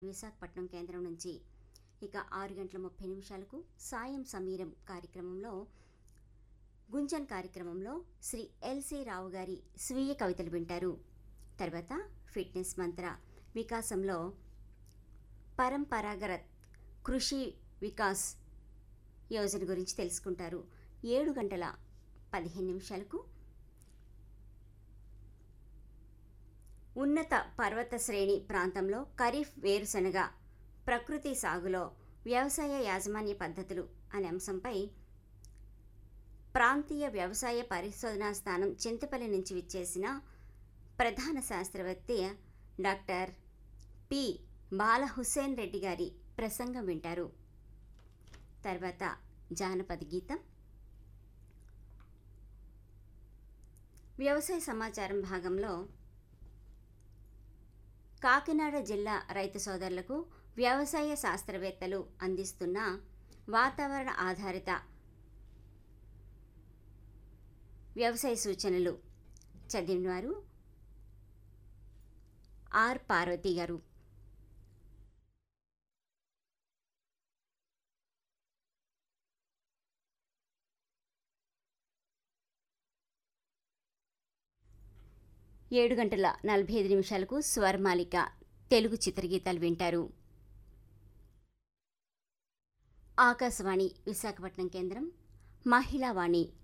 విశాఖపట్నం కేంద్రం నుంచి ఇక ఆరు గంటల ముప్పై నిమిషాలకు సాయం సమీరం కార్యక్రమంలో గుంజన్ కార్యక్రమంలో శ్రీ ఎల్సి రావు గారి స్వీయ కవితలు వింటారు తర్వాత ఫిట్నెస్ మంత్ర వికాసంలో పరంపరాగత్ కృషి వికాస్ యోజన గురించి తెలుసుకుంటారు ఏడు గంటల పదిహేను నిమిషాలకు ఉన్నత పర్వత శ్రేణి ప్రాంతంలో ఖరీఫ్ వేరుశనగ ప్రకృతి సాగులో వ్యవసాయ యాజమాన్య పద్ధతులు అనే అంశంపై ప్రాంతీయ వ్యవసాయ పరిశోధనా స్థానం చింతపల్లి నుంచి విచ్చేసిన ప్రధాన శాస్త్రవేత్త డాక్టర్ పి బాల హుస్సేన్ రెడ్డి గారి ప్రసంగం వింటారు తర్వాత జానపద గీతం వ్యవసాయ సమాచారం భాగంలో కాకినాడ జిల్లా రైతు సోదరులకు వ్యవసాయ శాస్త్రవేత్తలు అందిస్తున్న వాతావరణ ఆధారిత వ్యవసాయ సూచనలు చదివినవారు ఆర్ పార్వతి గారు ఏడు గంటల నలభై ఐదు నిమిషాలకు స్వరమాలిక తెలుగు చిత్రగీతాలు వింటారు ఆకాశవాణి విశాఖపట్నం కేంద్రం మహిళావాణి